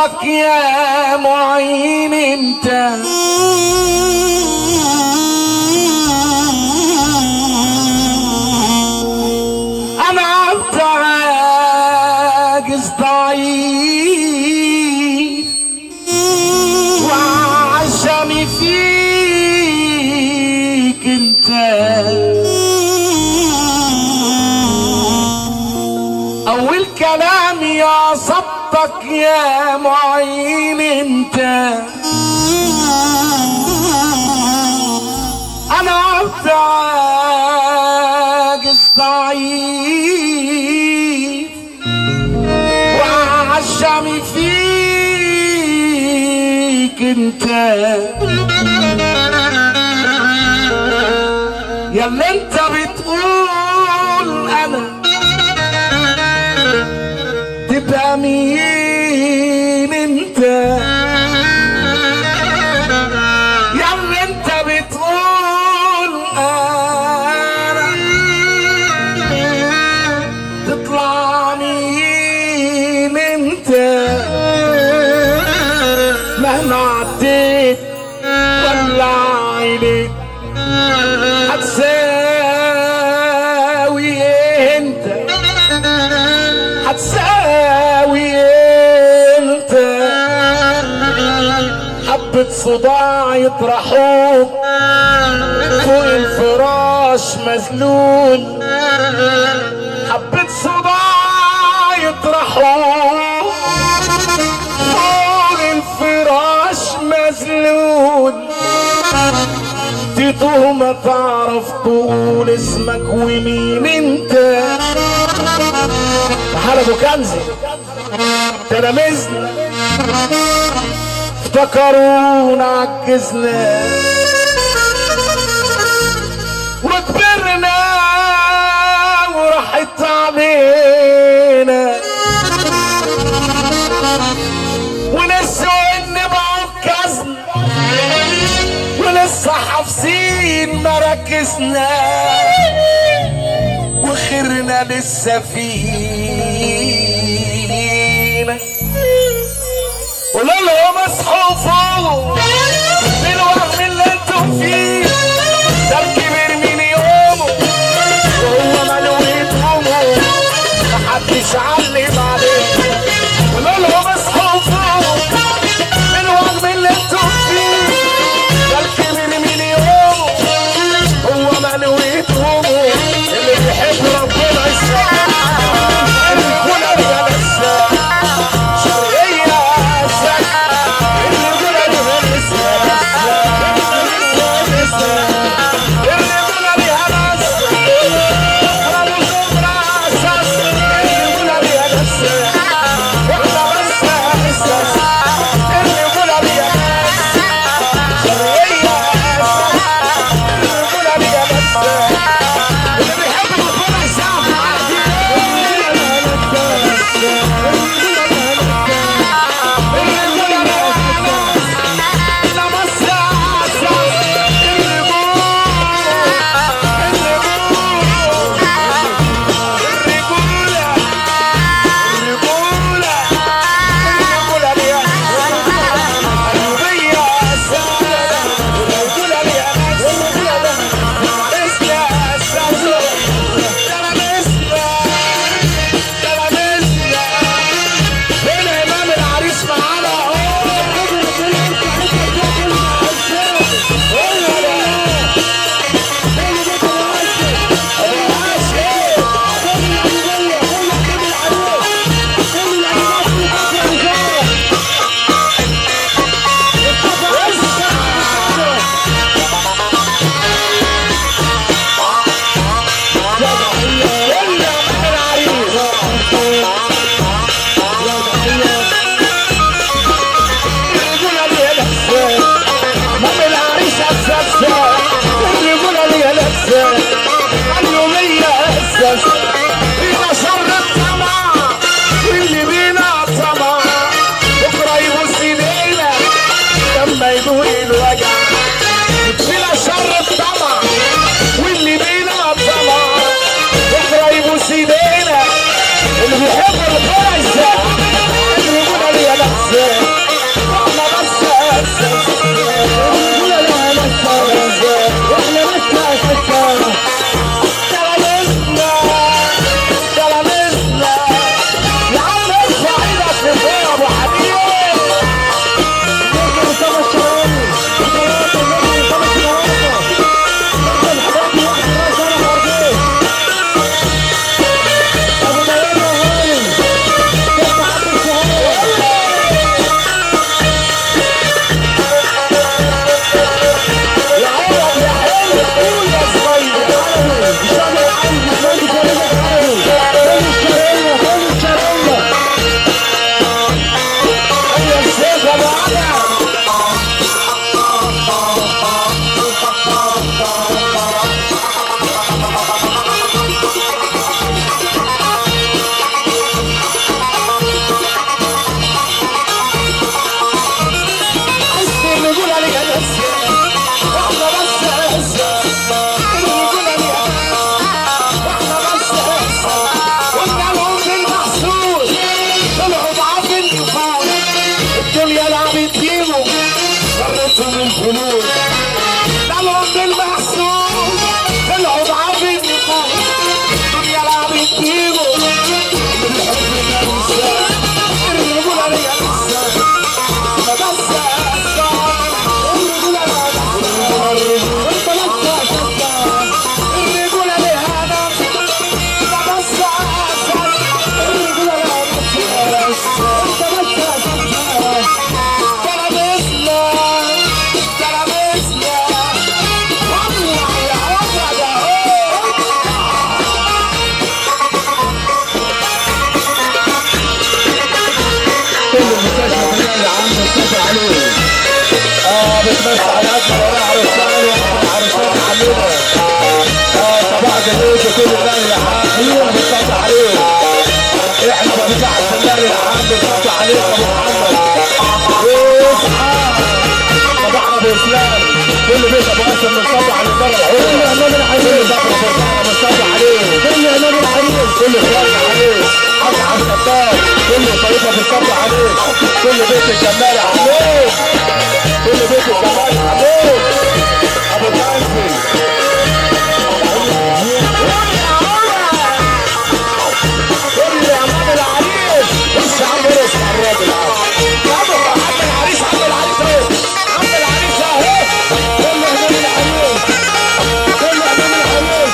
صدق يا معين انت انا عبد عاجز ضعيف وعشمي فيك انت اول كلام يا صدق يا معين انت انا عبد عاجز ضعيف وعشمي فيك انت يا اللي انت بتقول انا تبقى مين انت يا اللي انت بتقول انا تطلع مين انت مهما عديت ولا عينيك هتساوي ايه انت هتساوي انت حبة صداع يطرحوك فوق الفراش مذلول حبة صداع يطرحوك فوق الفراش مذلول تتوه ما تعرف تقول اسمك ومين انت تعال ابو كنزي تلاميذنا افتكرونا عجزنا وكبرنا وراحت علينا ونسوا ان بعكزنا ولسه حافظين مراكزنا وخيرنا لسه فينا قولوا لهم اصحوا فوق من الوهم اللي انتم فيه ده الكبير من يومه وهو ملوية همه محدش علم عليه قولوا لهم اصحوا فوق من الوهم اللي انتم فيه ده الكبير من يومه هو ملوية همه اللي بيحب ربنا يسلم اللي يكون ابيض السلام شرقية السلام اللي يقول عليها الاسلام اللي يقول عليها الاسلام اللي يقول عليها كل بيت ابو قاسم مصطفى على الدار الحلوه كل امام العريس كل دفع فرقانه مصطفى عليه كل امام العريس كل اخواننا عليه حق على الستار كل طريقه مصطفى عليه كل بيت الجمال عليه كل بيت الجمال عليه ابو تنزل كل يا عم العريس بص يا عم رس على الراجل يا عم عم العريس عم العريس اهو عم العريس اهو كل امام العريس كل امام العريس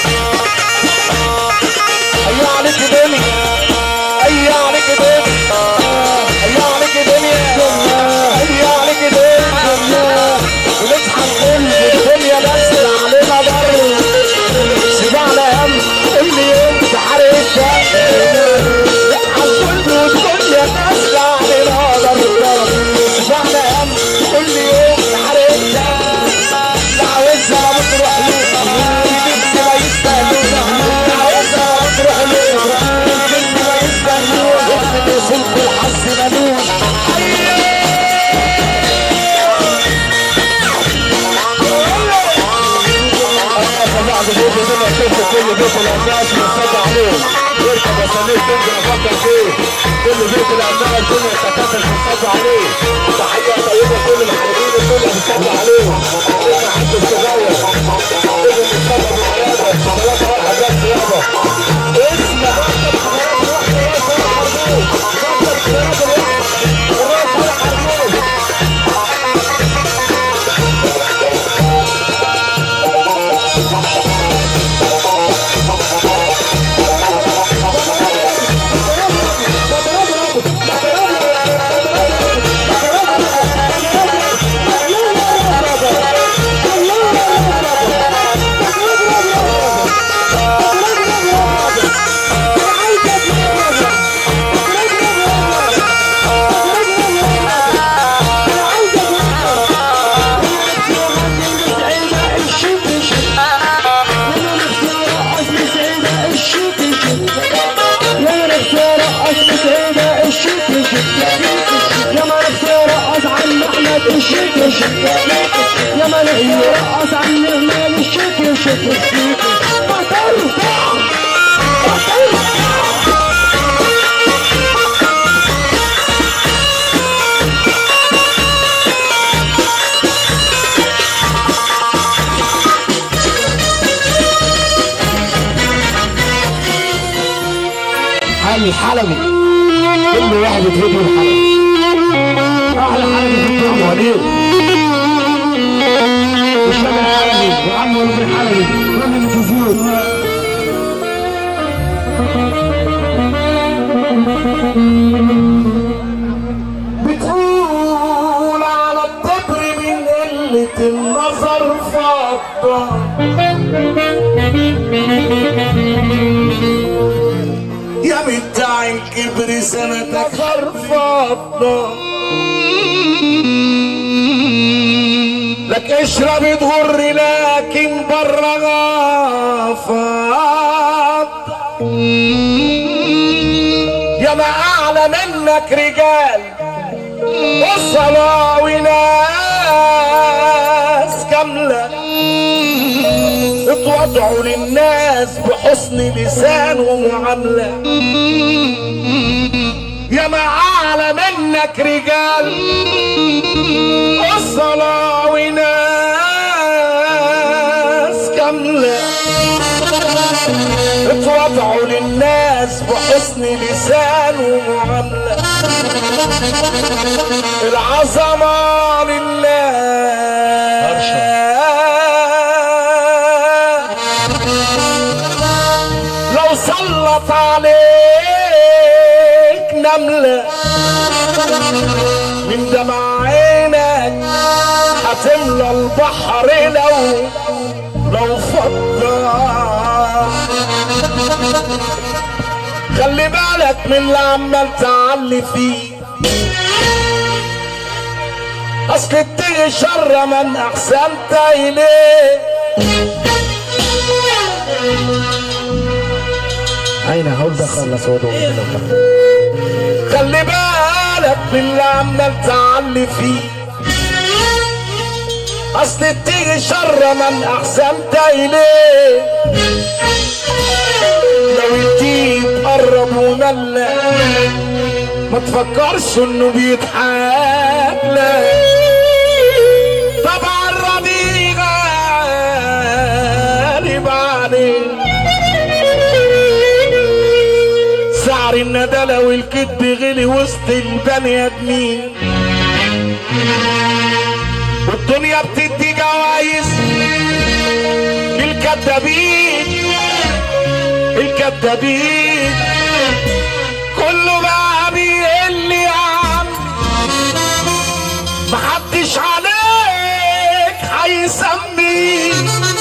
هيا عليك دنيا هيا عليك دنيا هيا عليك دنيا هيا عليك دنيا ونضحك كل الدنيا بس علينا بر سمعنا هم كل يوم في حارتها نضحك كل الدنيا بس علينا بر سمعنا هم كل يوم في حارتها لا عاوزها ما بتروح ليه نفسي ما يستاهلونا لا عاوزها ما بتروح ليه نفسي ما يستاهلونا واحنا بيصير في الحظ ملوش بعد بيت منك شفت كل بيت الأناس مصطفى عليهم يركب وسليك تنزل أفكر فيه كل بيت الأناس كل التكاتل مصطفى عليه تحية طيبة كل الحاربين الدنيا مصطفى عليهم أنا حد الصغير ابن مصطفى بحياتك ثلاثة واحد بس يابا اسم بطل حضرات واحد راس ولا حربون بطل حضرات الواحد الراس ولا حربون يا ملك يرقص عن نعمة الشكل شكل وترفع وترفع علي الحلبي كل واحد يتهدي الحلبي احلى حلبي في الدنيا وليه الشاب الحلبي وعم ولد الحلبي كل الجزور بتقول على الطبر من قلة النظر فضة يا مدعي الكبر سنتك فرفضة لك اشرب تغر لكن برا غافض يا ما اعلى منك رجال والصلاة وناس كاملة اتوضعوا للناس بحسن لسان ومعاملة يا ما اعلى منك رجال والصلاة وناس كاملة اتوضعوا للناس بحسن لسان ومعاملة العظمة لله لو سلط عليك نملة من دمع عينك هتملى البحر لو لو فضى خلي بالك من اللي عمال تعلي فيه اصل الدنيا شر من احسنت اليه اين هود خلص وضوء خلي بالك من اللي عمال تعلي فيه اصل تيجي شر من احسنت اليه لو الديب قرب وملى ما تفكرش انه بيضحك لك طبعا الرضيع غالب عليه سعر الندلة والكذب غلي وسط البني ادمين والدنيا بتدي جوايز للكدابين الكدابين كله بقى بيقل يا عم محدش عليك هيسميه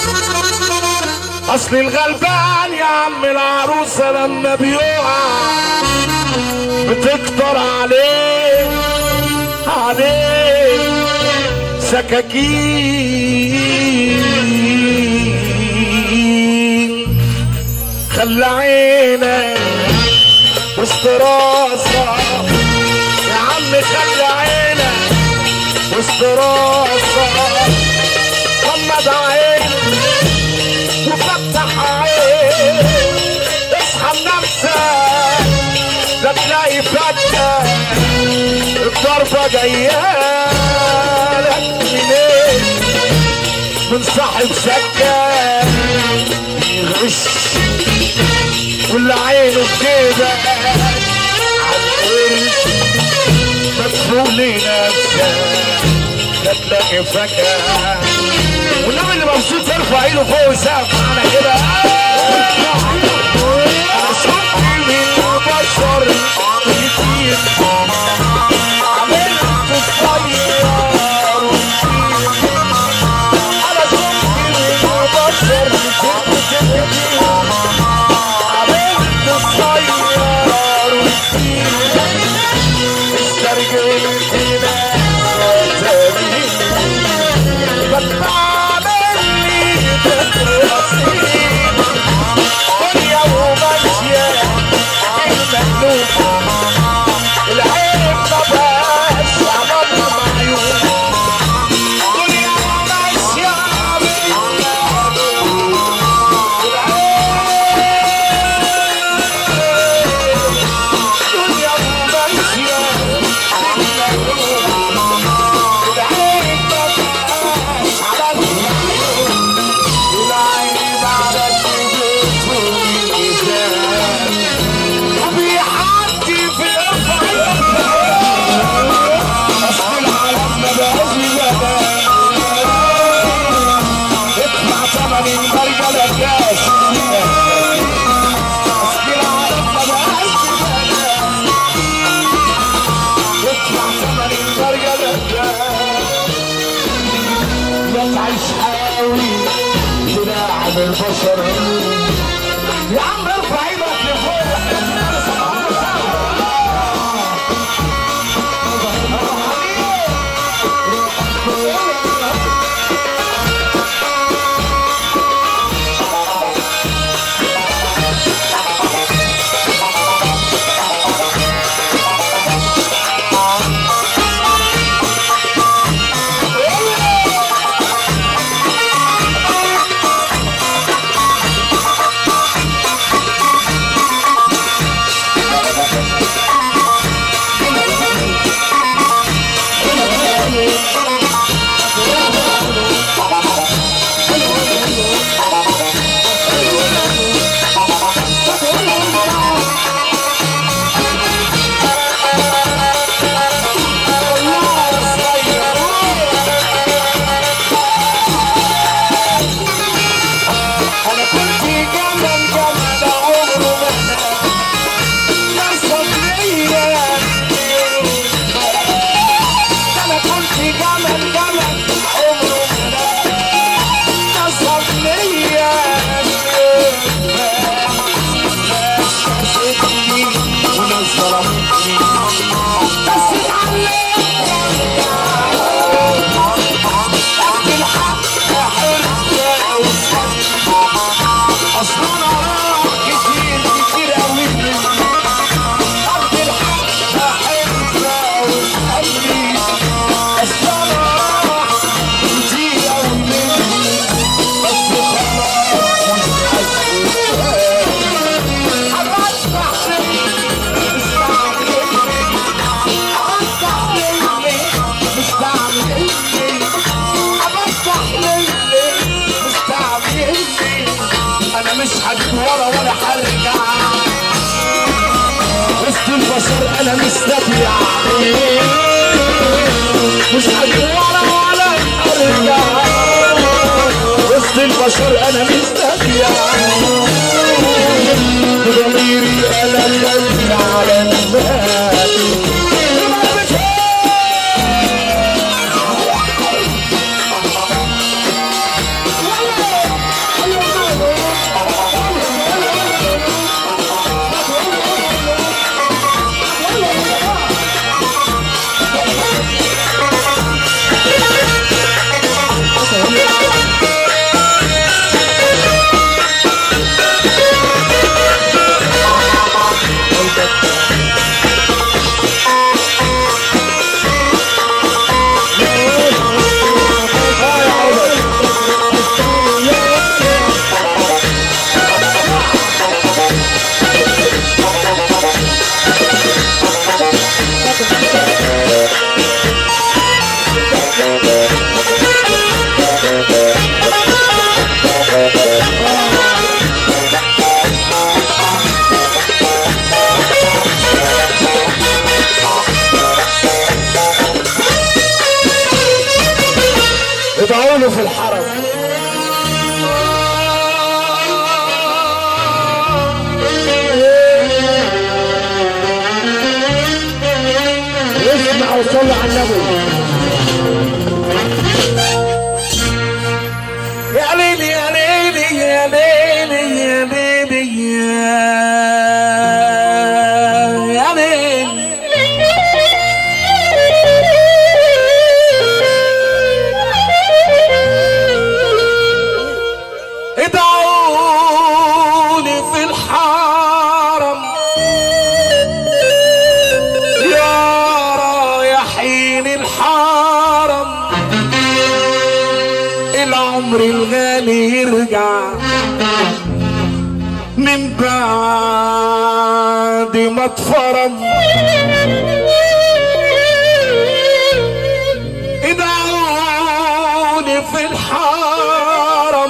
اصل الغلبان يا عم العروسه لما بيقع بتكتر عليه عليه سكاكين خلى عينك وسط راسك يا عم خلى عينك وسط راسك غمض عينك وفتح عينك اصحى لنفسك لا تلاقي فجأة الضربة جاية لك منين من صاحب سكة يغش واللي عينه في جيبك عالقرش مدفوع لنفسك لا تلاقي فجأة والنبي اللي مبسوط يرفع ايده فوق ويسقف معانا كده انا شفت من بشر كتير عملت الطيار انا شفت من بشر كتير عملت الطيار استرجلت ناس بتعمل لي تترصيد دنيا وماشية المجنون العين ما بقاش عمل معيون دنيا وماشية بالمجنون دنيا وماشية بالمجنون العين ما بقاش عمل معيون العين على وبيحكي في الفيض اصل العالم ما بقاش يبقى اطلع ثمن المرجلة الكاش اصل العالم ما بقاش يبقى اطلع ثمن المرجلة الكاش لا تعيش قوي تلاعب البشر يا عم ارفع ايدك لفوق مش هجيب ورا ولا هرجع وسط البشر انا مستبيع مش هجيب ورا ولا هرجع وسط البشر انا مستبيع بضميري انا اللي على الناس ادعوا له في الحرم اسمع وصلي على النبي يا ليلي يا ليلي يا ليلي يا ليلي يا يا ليلي ادعوني في الحرم يا رايحين الحرم العمر الغالي يرجع من بعد ما اتفرم ادعوني في الحرم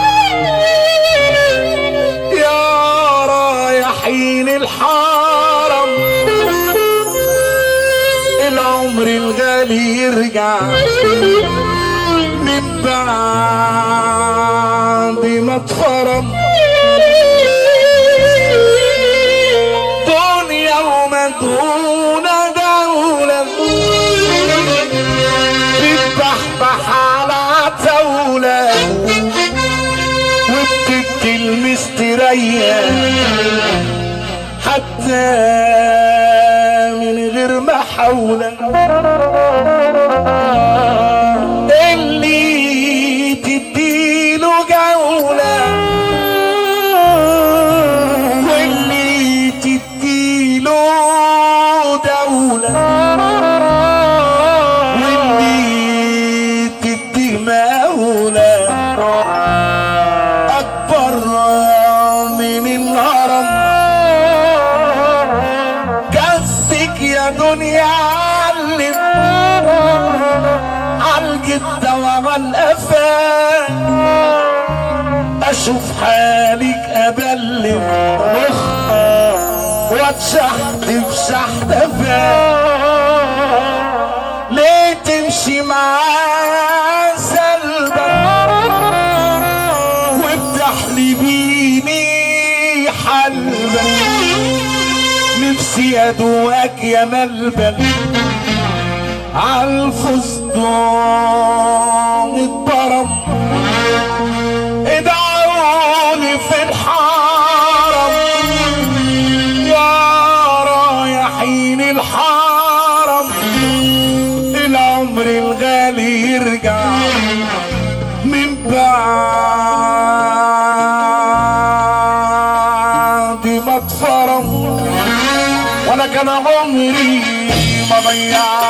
يا رايحين الحرم العمر الغالي يرجع من بعد ما اتفرم دنيا ومدهونة دولة بتبحبح على عتاولة وبتدي المسترية حتى من غير محاولة اللي تديله جولة واللي تديله دولة واللي تدي مولى أكبر من الهرم كفك يا دنيا علم عالجدة وعالقفا اشوف حالك ابلم واتشحت في شحتفا ليه تمشي معاه سلبا وبتحلبيني حلبا نفسي ادوقك يا ملبن عالفستان اتضرب ادعوني في الحرم يا رايحين الحرم العمر الغالي يرجع من بعد ما اتفرم وانا كان عمري ما ضيعت